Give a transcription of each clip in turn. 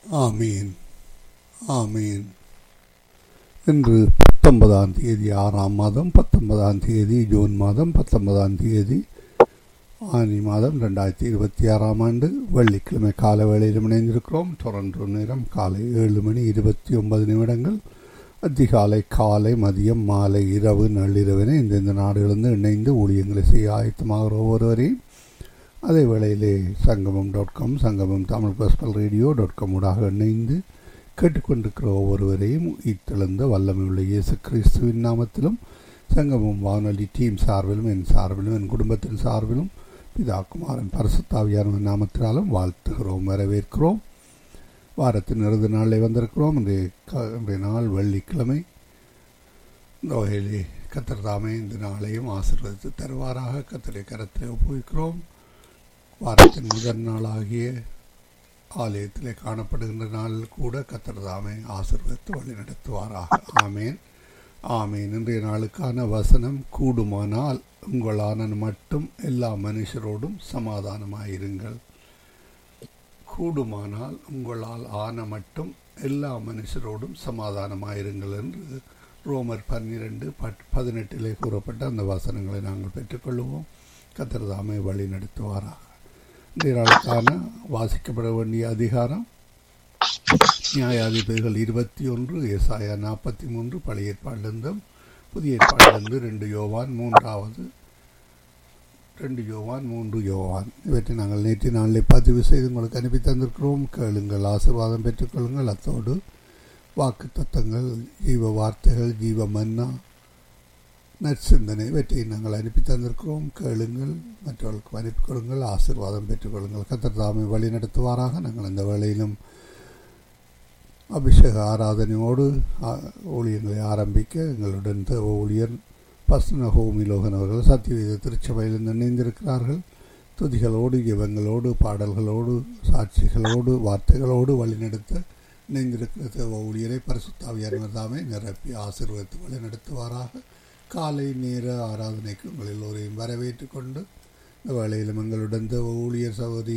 ஆமீன் ஆமீன் இன்று பத்தொன்பதாம் தேதி ஆறாம் மாதம் பத்தொன்பதாம் தேதி ஜூன் மாதம் பத்தொன்பதாம் தேதி ஆனி மாதம் ரெண்டாயிரத்தி இருபத்தி ஆறாம் ஆண்டு வெள்ளிக்கிழமை கால வேளையில் இணைந்திருக்கிறோம் தொடர்ந்து நேரம் காலை ஏழு மணி இருபத்தி ஒன்பது நிமிடங்கள் அதிகாலை காலை மதியம் மாலை இரவு நள்ளிரவினை இந்தந்த நாடுகளிலிருந்து இணைந்து ஊழியங்களை செய்ய ஆயத்தமாகிற ஒவ்வொருவரையும் அதே வேளையிலே சங்கமம் dot com Sangamam Tamil gospel radio dot com ஊடாக இணைந்து கேட்டுக்கொண்டிருக்கிற ஒவ்வொருவரையும் இத்தெழுந்த வல்லமை உள்ள இயேசு கிறிஸ்துவின் நாமத்திலும் சங்கமம் வானொலி டீம் சார்பிலும் என் சார்பிலும் என் குடும்பத்தின் சார்பிலும் பிதா குமாரன் பரிசுத்தாவியான நாமத்தினாலும் வாழ்த்துகிறோம் வரவேற்கிறோம் வாரத்தின் இறுதி நாளில் வந்திருக்கிறோம் இன்றைய க- இன்றைய நாள் வெள்ளிக்கிழமை இந்த வகையிலே கத்தர் தாமே இந்த நாளையும் ஆசீர்வதித்து தருவாராக கத்தரை கரத்திலே ஒப்புவிக்கிறோம் வாரத்தின் முதல் நாளாகிய ஆலயத்திலே காணப்படுகின்ற நாளில் கூட கத்தர் தாமே ஆசீர்வதித்து வழி நடத்துவாராக ஆமேன் ஆமேன் இன்றைய நாளுக்கான வசனம் கூடுமானால் உங்களான மட்டும் எல்லா மனுஷரோடும் சமாதானமாயிருங்கள் கூடுமானால் உங்களால் ஆன மட்டும் எல்லா மனுஷரோடும் சமாதானமாயிருங்கள் என்று ரோமர் பன்னிரண்டு பட் பதினெட்டிலே கூறப்பட்ட அந்த வசனங்களை நாங்கள் பெற்றுக்கொள்வோம் கத்திரதாமை வழி நடத்துவாராக இன்றைய நாளுக்கான வாசிக்கப்பட வேண்டிய அதிகாரம் நியாயாதிபதிகள் இருபத்தி ஒன்று ஏசாயா நாற்பத்தி மூன்று பழைய ஏற்பாடிலிருந்தும் புதிய ஏற்பாடிலிருந்து ரெண்டு யோவான் மூன்றாவது ரெண்டு யோவான் மூன்று யோவான் இவற்றை நாங்கள் நேற்று நாளிலே பதிவு செய்து உங்களுக்கு அனுப்பி தந்திருக்கிறோம் கேளுங்கள் ஆசீர்வாதம் பெற்றுக்கொள்ளுங்கள் அத்தோடு வாக்கு தத்தங்கள் ஜீவ வார்த்தைகள் ஜீவ மன்னா நற்சிந்தனை இவற்றை நாங்கள் அனுப்பி தந்திருக்கிறோம் கேளுங்கள் மற்றவர்களுக்கு அனுப்பி கொடுங்கள் ஆசீர்வாதம் பெற்றுக்கொள்ளுங்கள் கத்தர் தாமை வழி நடத்துவாராக நாங்கள் இந்த வேளையிலும் அபிஷேக ஆராதனையோடு ஆ, ஊழியங்களை ஆரம்பிக்க எங்களுடன் தேவ ஊழியர் பஸ்ன ஹோமிலோகன் அவர்கள் சத்தியவேத திருச்சபையில் இணைந்திருக்கிறார்கள் துதிகளோடு ஜெபங்களோடு பாடல்களோடு சாட்சிகளோடு வார்த்தைகளோடு வழிநடத்த இணைந்திருக்கிற தேவ ஊழியரை பரிசுத்தாவியார் தாமே நிரப்பி ஆசீர்வதித்து வழிநடத்துவாராக காலை நேர ஆராதனைக்கு உங்கள் எல்லோரையும் வரவேற்றுக் கொண்டு இந்த வேளையிலும் எங்களுடன் தேவ ஊழியர் சகோதரி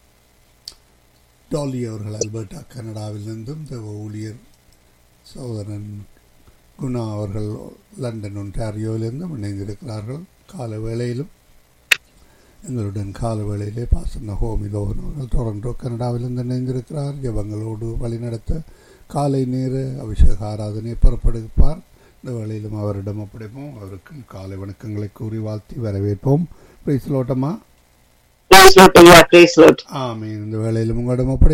டாலி அவர்கள் அல்பர்டா கனடாவிலிருந்தும் தேவ ஊழியர் சகோதரன் குணா அவர்கள் லண்டன் ஒன்டாரியோவிலிருந்தும் இணைந்திருக்கிறார்கள் கால வேளையிலும் எங்களுடன் கால வேளையிலே பாசன ஹோமி லோகன் அவர்கள் டொரண்டோ கனடாவிலிருந்து இணைந்திருக்கிறார் ஜபங்களோடு வழிநடத்த காலை நேர அபிஷேக ஆராதனை புறப்படுப்பார் இந்த வேளையிலும் அவரிடம் ஒப்படைப்போம் அவருக்கும் காலை வணக்கங்களை கூறி வாழ்த்தி வரவேற்போம் பிரைஸ் லோட்டமா Praise Lord, ஐயா, praise Lord. ஆமீன் இந்த வேளையிலும் உங்களிடம் ஒப்படை